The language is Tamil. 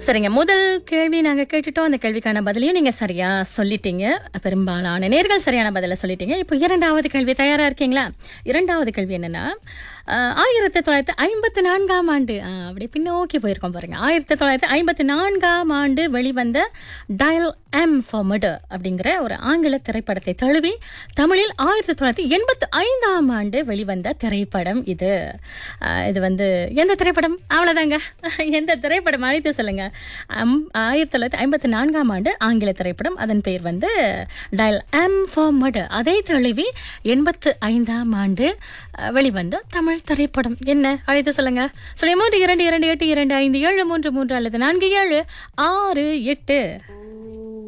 சரிங்க முதல் கேள்வி நாங்க கேட்டுட்டோம் அந்த கேள்விக்கான பதிலையும் நீங்க சரியா சொல்லிட்டீங்க பெரும்பாலான நேர்கள் சரியான பதிலை சொல்லிட்டீங்க இப்போ இரண்டாவது கேள்வி தயாரா இருக்கீங்களா இரண்டாவது கேள்வி என்னன்னா ஆஹ், ஆயிரத்தி தொள்ளாயிரத்தி ஐம்பத்தி நான்காம் ஆண்டு ஆஹ், அப்படியே பின்னோக்கி போயிருக்கோம் பாருங்க ஆயிரத்தி தொள்ளாயிரத்தி ஐம்பத்தி நான்காம் ஆண்டு வெளிவந்த டயல் எம் ஃபார் மர்டர் அப்படிங்கிற ஒரு ஆங்கில திரைப்படத்தை தழுவி தமிழில் ஆயிரத்தி தொள்ளாயிரத்தி எண்பத்தி ஐந்தாம் ஆண்டு வெளிவந்த திரைப்படம் இது ஆஹ், இது வந்து எந்த திரைப்படம் அவ்வளோதாங்க எந்த திரைப்படம் அழைத்து சொல்லுங்க அம் ஆயிரத்தி தொள்ளாயிரத்தி ஐம்பத்தி நான்காம் ஆண்டு ஆங்கில திரைப்படம் அதன் பெயர் வந்து டயல் எம் ஃபார் மர்டர் அதை தழுவி எண்பத்து ஐந்தாம் ஆண்டு அஹ், வெளிவந்த தமிழ் திரைப்படம் என்ன அழைத்து சொல்லுங்க சொல்லி மூன்று இரண்டு இரண்டு எட்டு இரண்டு ஐந்து ஏழு மூன்று மூன்று அல்லது நான்கு ஏழு ஆறு எட்டு